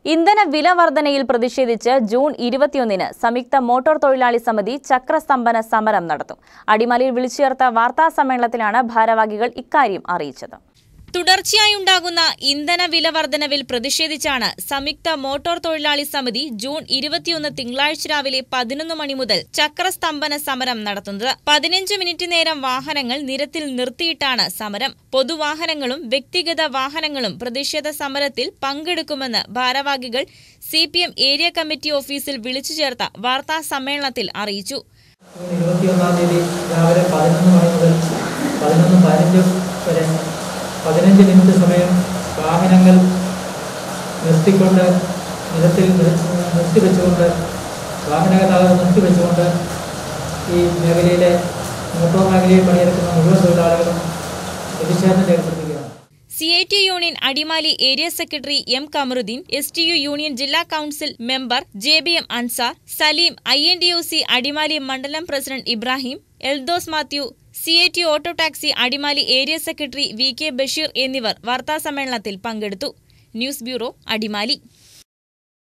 ഇന്ധന വില വർധനയിൽ പ്രതിഷേധിച്ച് ജൂൺ ഇരുപത്തിയൊന്നിന് സംയുക്ത മോട്ടോർ തൊഴിലാളി സമിതി ചക്രസ്തംഭന സമരം നടത്തും അടിമാലിയിൽ വിളിച്ചു ചേർത്ത വാർത്താ സമ്മേളനത്തിലാണ് ഭാരവാഹികൾ ഇക്കാര്യം അറിയിച്ചത് തുടർച്ചയായുണ്ടാകുന്ന ഇന്ധന വില വർധനവിൽ പ്രതിഷേധിച്ചാണ് സംയുക്ത മോട്ടോർ തൊഴിലാളി സമിതി ജൂൺ ഇരുപത്തിയൊന്ന് തിങ്കളാഴ്ച രാവിലെ പതിനൊന്ന് മണി മുതൽ ചക്രസ്തംഭന സമരം നടത്തുന്നത് പതിനഞ്ച് മിനിറ്റ് നേരം വാഹനങ്ങൾ നിരത്തിൽ നിർത്തിയിട്ടാണ് സമരം പൊതുവാഹനങ്ങളും വ്യക്തിഗത വാഹനങ്ങളും പ്രതിഷേധ സമരത്തിൽ പങ്കെടുക്കുമെന്ന് ഭാരവാഹികൾ സി ഏരിയ കമ്മിറ്റി ഓഫീസിൽ വിളിച്ചു ചേർത്ത വാർത്താ സമ്മേളനത്തിൽ അറിയിച്ചു ജൂൺ ഇരുപത്തിയൊന്നാം തീയതി രാവിലെ പതിനൊന്ന് മണി മുതൽ പതിനൊന്ന് പതിനഞ്ച് വരെ പതിനഞ്ച് മിനിറ്റ് സമയം വാഹനങ്ങൾ നിർത്തിക്കൊണ്ട് നിരത്തിൽ നിർ- നിർത്തിവെച്ചുകൊണ്ട് വാഹനഗതാഗതം നിർത്തിവെച്ചുകൊണ്ട് ഈ മേഖലയിലെ മോട്ടോർ മേഖലയിൽ പണിയെടുക്കുന്ന മുഴുവൻ തൊഴിലാളികളും പ്രതിഷേധം രേഖപ്പെടുത്തുകയാണ് C I T union Adimali area secretary M Kamaruddin S T U union ജില്ലാ council member J B M Ansar Saleem I N T U C Adimali മണ്ഡലം president Ibrahim Eldhose Mathew C I T auto taxi Adimali area secretary V K Basheer എന്നിവർ വാർത്താസമ്മേളനത്തിൽ പങ്കെടുത്തു news bureau Adimali